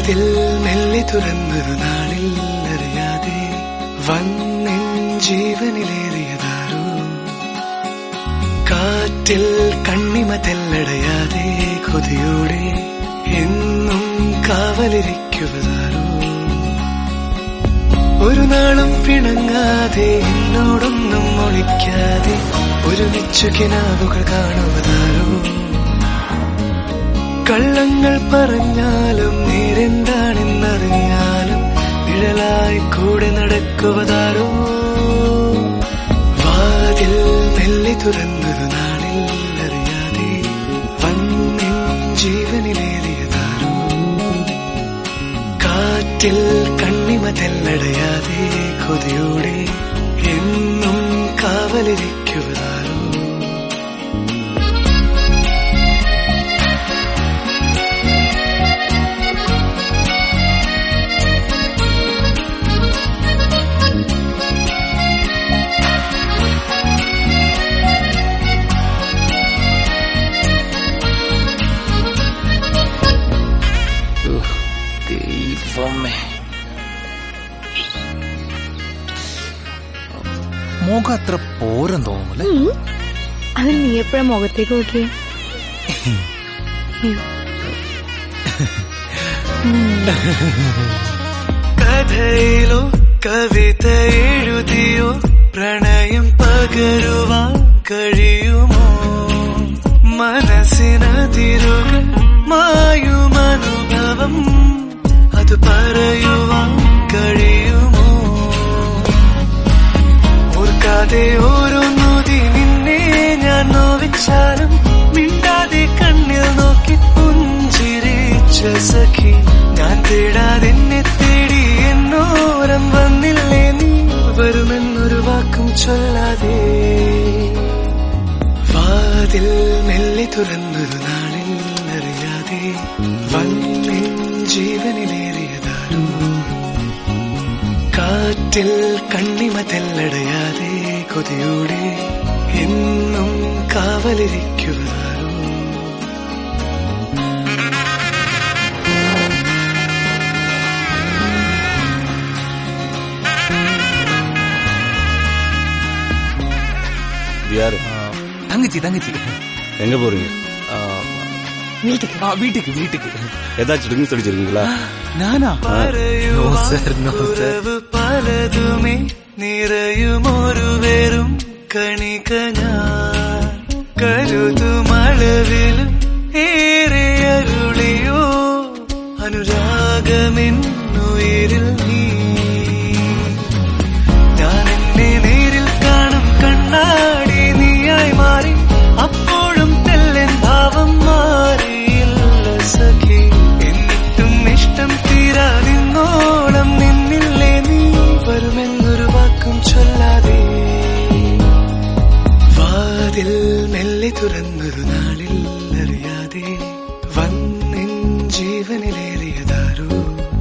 വാതിൽ മെല്ലെ തുറന്നൊരു നാളിൽ അറിയാതെ വന്നിൻ ജീവനിലേറിയതാരോ കാറ്റിൽ കണ്ണിമ തെല്ലടയാതെ കൊതിയോടെ എന്നും കാവലിരിക്കുവതാരോ ഒരു നാളും പിണങ്ങാതെ എന്നോടൊന്നും ഒളിക്കാതെ ഒരുമിച്ചു കിനാവുകൾ കാണുവതാരോ കള്ളങ്ങൾ പറഞ്ഞാലും നേരെന്താണെന്നറിഞ്ഞാലും നിഴലായി കൂടെ നടക്കുവതാരോ വാതിൽ മെല്ലെ തുറന്നൊരു നാളിൽ അറിയാതെ വന്നിൻ ജീവനിലേറിയതാരോ കാറ്റിൽ കണ്ണിമ തെല്ലടയാതെ കൊതിയോടെ എന്നും കാവലിരിക്കുവതാരോ ദൈവമേ മുഖം അത്ര പോരം തോന്നുന്നു ഉം. അത് നീ എപ്പോഴാ മുഖത്തേക്ക് നോക്കിയേ കഥയിലോ കവിത എഴുതിയോ പ്രണയം പകരുവാൻ കഴിയുമോ മനസ്സിനതിരുകൾ മായുമനുഭവം അത് പറയുവാൻ കഴിയുമോ ഓർക്കാതെ ഓരോ നോതി നിന്നെ ഞാൻ നോവിച്ചാലും മിണ്ടാതെ കണ്ണിൽ നോക്കി പുഞ്ചിരിച്ച സഖി ഞാൻ തേടാതെ എന്നെ തേടി എന്നോരം വന്നില്ലേ നീ വരുമെന്നൊരു വാക്കും ചൊല്ലാതെ വാതിൽ മെല്ലെ തുറന്നൊരു നാളിൽ അറിയാതെ വന്നിൻ ജീവനിലേറിയതാരോ കാറ്റിൽ കണ്ണിമ തെല്ലടയാതെ കൊതിയോടെ എന്നും കാവലിരിക്കുവതാരോ யாரு தங்கச்சி தங்கச்சி எங்க போறீங்க ஆ, ஆ, வீட்டுக்கு வீட்டுக்கு ஏதாச்சும் ட்ரிங்க்ஸ் அடிச்சிருக்கீங்களா நானா പറയുവാൻ No, sir, no, sir. കുറവ് പലതുമേ നിറയുമൊരു വെറും കണിക ഞാൻ കരുതുമളവിലും ഏറെ അരുളിയോ അനുരാഗമെന്നുയിരിൽ നീ ഞാൻ എന്നെ നേരിൽ കാണും കണ്ണാടി നീയായി മാറി അപ്പോഴും തെല്ലൻ ഭാവം മാറിയില്ല സഖി എന്നിട്ടും ഇഷ്ടം തീരാതിന്നോളം നിന്നില്ലേ നീ വരുമെന്നൊരു വാക്കും ചൊല്ലാതെ വാതിൽ മെല്ലെ തുറന്നൊരു നാളിൽ അറിയാതെ വന്നിൻ ജീവനിലേറിയതാരോ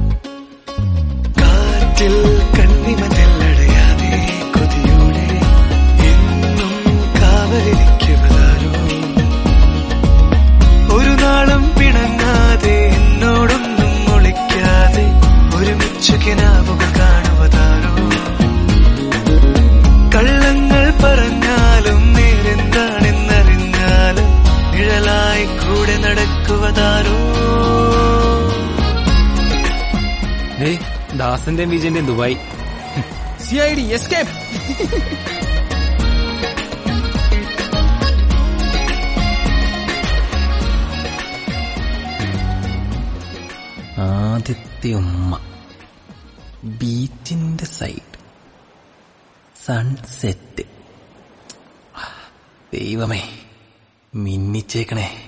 കാറ്റിൽ കണ്ണിമ തെല്ലടയാതെ കൊതിയോടെ എന്നും കാവലിരിക്കുവതാരോ ഒരു നാളും പിണങ്ങാതെ എന്നോടൊന്നും ഒളിക്കാതെ ഒരുമിച്ചു കിനാവുകൾ കാണുവതാരോ കള്ളങ്ങൾ പറഞ്ഞാലും നേരെന്താണെന്നറിഞ്ഞാലും നിഴലായി കൂടെ നടക്കുവതാരോ ഏയ് ദാസന്റെയും വിജയന്റെയും Dubai C I D escape ആദ്യത്തെ ഉമ്മ ബീച്ചിന്റെ സൈഡ് സൺസെറ്റ് ദൈവമേ മിന്നിച്ചേക്കണേ